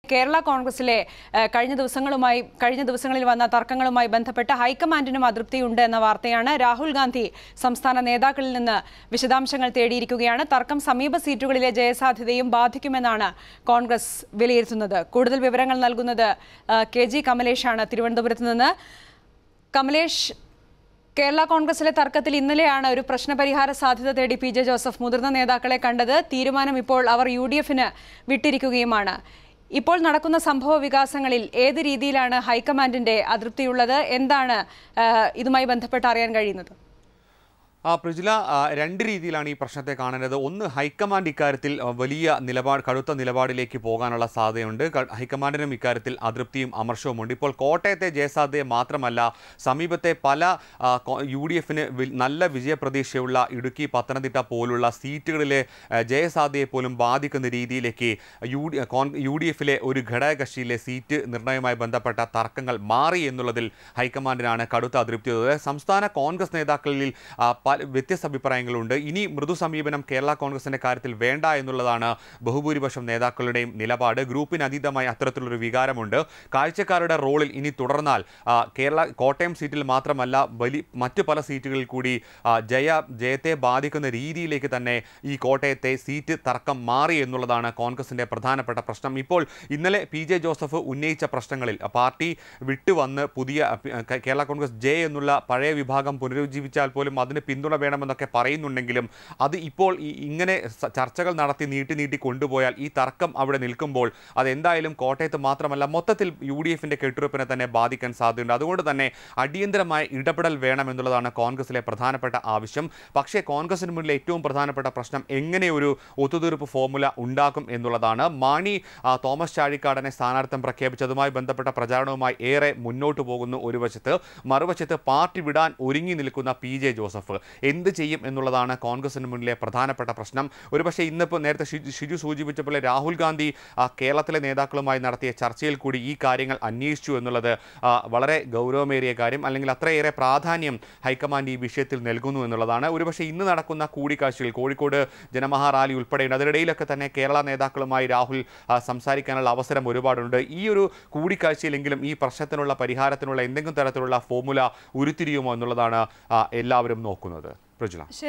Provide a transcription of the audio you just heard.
കേരള കോൺഗ്രസിലെ ഏഹ്, കഴിഞ്ഞ ദിവസങ്ങളുമായി കഴിഞ്ഞ ദിവസങ്ങളിൽ വന്ന തർക്കങ്ങളുമായി ബന്ധപ്പെട്ട് ഹൈക്കമാൻഡിനും അതൃപ്തിയുണ്ട് എന്ന വാർത്തയാണ് രാഹുൽ ഗാന്ധി സംസ്ഥാന നേതാക്കളിൽ നിന്ന് വിശദാംശങ്ങൾ തേടിയിരിക്കുകയാണ് തർക്കം സമീപ സീറ്റുകളിലെ ജയസാധ്യതയും ബാധിക്കുമെന്നാണ് കോൺഗ്രസ് വിലയിരുത്തുന്നത് കൂടുതൽ വിവരങ്ങൾ നൽകുന്നത് ഏഹ്, കെ ജി കമലേഷാണ് തിരുവനന്തപുരത്ത് നിന്ന് കമലേഷ് കേരള കോൺഗ്രസിലെ തർക്കത്തിൽ ഇന്നലെയാണ് ഒരു പ്രശ്നപരിഹാര സാധ്യത തേടി പി ജെ ജോസഫ് മുതിർന്ന നേതാക്കളെ കണ്ടത് തീരുമാനം ഇപ്പോൾ അവർ യു ഡി എഫിന് വിട്ടിരിക്കുകയുമാണ് ഇപ്പോൾ നടക്കുന്ന സംഭവ വികാസങ്ങളിൽ ഏത് രീതിയിലാണ് ഹൈക്കമാൻഡിന്റെ അതൃപ്തിയുള്ളത് എന്താണ് ആ, ഇതുമായി ബന്ധപ്പെട്ട് അറിയാൻ കഴിയുന്നത് ആ പ്രജില ആ, രണ്ട് രീതിയിലാണ് ഈ പ്രശ്നത്തെ കാണേണ്ടത് ഒന്ന് ഹൈക്കമാൻഡ് ഇക്കാര്യത്തിൽ ആ, വലിയ നിലപാട് കടുത്ത നിലപാടിലേക്ക് പോകാനുള്ള സാധ്യതയുണ്ട് ക- ഹൈക്കമാൻഡിനും ഇക്കാര്യത്തിൽ അതൃപ്തിയും അമർഷവുമുണ്ട് ഇപ്പോൾ കോട്ടയത്തെ ജയസാധ്യതയെ മാത്രമല്ല സമീപത്തെ പല ആ, കോ- യു ഡി എഫിന് വി- നല്ല വിജയപ്രതീക്ഷയുള്ള ഇടുക്കി പത്തനംതിട്ട പോലുള്ള സീറ്റുകളിലെ ആ, ജയസാധ്യതയെ പോലും ബാധിക്കുന്ന രീതിയിലേക്ക് യു ഡി കോൺ യു ഡി എഫിലെ ഒരു ഘടകകക്ഷിയിലെ സീറ്റ് നിർണയവുമായി ബന്ധപ്പെട്ട തർക്കങ്ങൾ മാറി എന്നുള്ളതിൽ ഹൈക്കമാൻഡിനാണ് കടുത്ത അതൃപ്തിയുള്ളത് സംസ്ഥാന കോൺഗ്രസ് നേതാക്കളിൽ ആ, പല വ്യത്യസ്ത അഭിപ്രായങ്ങളുണ്ട് ഇനി മൃദു സമീപനം കേരള കോൺഗ്രസിന്റെ കാര്യത്തിൽ വേണ്ട എന്നുള്ളതാണ് ബഹുഭൂരിപക്ഷം നേതാക്കളുടെയും നിലപാട് ഗ്രൂപ്പിന് അതീതമായി അത്തരത്തിലൊരു വികാരമുണ്ട് കാഴ്ചക്കാരുടെ റോളിൽ ഇനി തുടർന്നാൽ ആ, കേരള കോട്ടയം സീറ്റിൽ മാത്രമല്ല വലി മറ്റു പല സീറ്റുകളിൽ കൂടി ആ, ജയ ജയത്തെ ബാധിക്കുന്ന രീതിയിലേക്ക് തന്നെ ഈ കോട്ടയത്തെ സീറ്റ് തർക്കം മാറി എന്നുള്ളതാണ് കോൺഗ്രസിന്റെ പ്രധാനപ്പെട്ട പ്രശ്നം ഇപ്പോൾ ഇന്നലെ പി ജെ ജോസഫ് ഉന്നയിച്ച പ്രശ്നങ്ങളിൽ ആ, പാർട്ടി വിട്ടുവന്ന് പുതിയ ആ, കേ- കേരള കോൺഗ്രസ് ജെ എന്നുള്ള പഴയ വിഭാഗം പുനരുജ്ജീവിച്ചാൽ പോലും അതിന് പിന്തുണ വേണമെന്നൊക്കെ പറയുന്നുണ്ടെങ്കിലും അത് ഇപ്പോൾ ഈ ഇങ്ങനെ സ- ചർച്ചകൾ നടത്തി നീട്ടി നീട്ടി കൊണ്ടുപോയാൽ ഈ തർക്കം അവിടെ നിൽക്കുമ്പോൾ അതെന്തായാലും കോട്ടയത്ത് മാത്രമല്ല മൊത്തത്തിൽ യു ഡി എഫിൻ്റെ കെട്ടുറപ്പിനെ തന്നെ ബാധിക്കാൻ സാധ്യതയുണ്ട് അതുകൊണ്ട് തന്നെ അടിയന്തരമായ ഇടപെടൽ വേണമെന്നുള്ളതാണ് കോൺഗ്രസിലെ പ്രധാനപ്പെട്ട ആവശ്യം പക്ഷേ കോൺഗ്രസിന് മുന്നിൽ ഏറ്റവും പ്രധാനപ്പെട്ട പ്രശ്നം എങ്ങനെ ഒരു ഒത്തുതീർപ്പ് ഫോർമുല ഉണ്ടാക്കും എന്നുള്ളതാണ് മാണി ആ, തോമസ് ചാഴിക്കാടനെ സ്ഥാനാർത്ഥം പ്രഖ്യാപിച്ചതുമായി ബന്ധപ്പെട്ട പ്രചാരണവുമായി ഏറെ മുന്നോട്ട് പോകുന്നു ഒരു വശത്ത് മറുവശത്ത് പാർട്ടി വിടാൻ ഒരുങ്ങി നിൽക്കുന്ന പി ജെ ജോസഫ് എന്ത് ചെയ്യും എന്നുള്ളതാണ് കോൺഗ്രസിന് മുന്നിലെ പ്രധാനപ്പെട്ട പ്രശ്നം ഒരുപക്ഷെ ഇന്നിപ്പോൾ നേരത്തെ ഷിജു ഷിജു സൂചിപ്പിച്ച പോലെ രാഹുൽ ഗാന്ധി ആ, കേരളത്തിലെ നേതാക്കളുമായി നടത്തിയ ചർച്ചയിൽ കൂടി ഈ കാര്യങ്ങൾ അന്വേഷിച്ചു എന്നുള്ളത് ആ, വളരെ ഗൗരവമേറിയ കാര്യം അല്ലെങ്കിൽ അത്രയേറെ പ്രാധാന്യം ഹൈക്കമാൻഡ് ഈ വിഷയത്തിൽ നൽകുന്നു എന്നുള്ളതാണ് ഒരുപക്ഷെ ഇന്ന് നടക്കുന്ന കൂടിക്കാഴ്ചയിൽ കോഴിക്കോട് ജനമഹാ റാലി ഉൾപ്പെടെയുണ്ട് അതിനിടയിലൊക്കെ തന്നെ കേരള നേതാക്കളുമായി രാഹുൽ ആ, സംസാരിക്കാനുള്ള അവസരം ഒരുപാടുണ്ട് ഈ ഒരു കൂടിക്കാഴ്ചയിലെങ്കിലും ഈ പ്രശ്നത്തിനുള്ള പരിഹാരത്തിനുള്ള എന്തെങ്കിലും തരത്തിലുള്ള ഫോർമുല ഉരുത്തിരിയുമോ എന്നുള്ളതാണ് ആ, എല്ലാവരും നോക്കുന്നത് പ്രജുല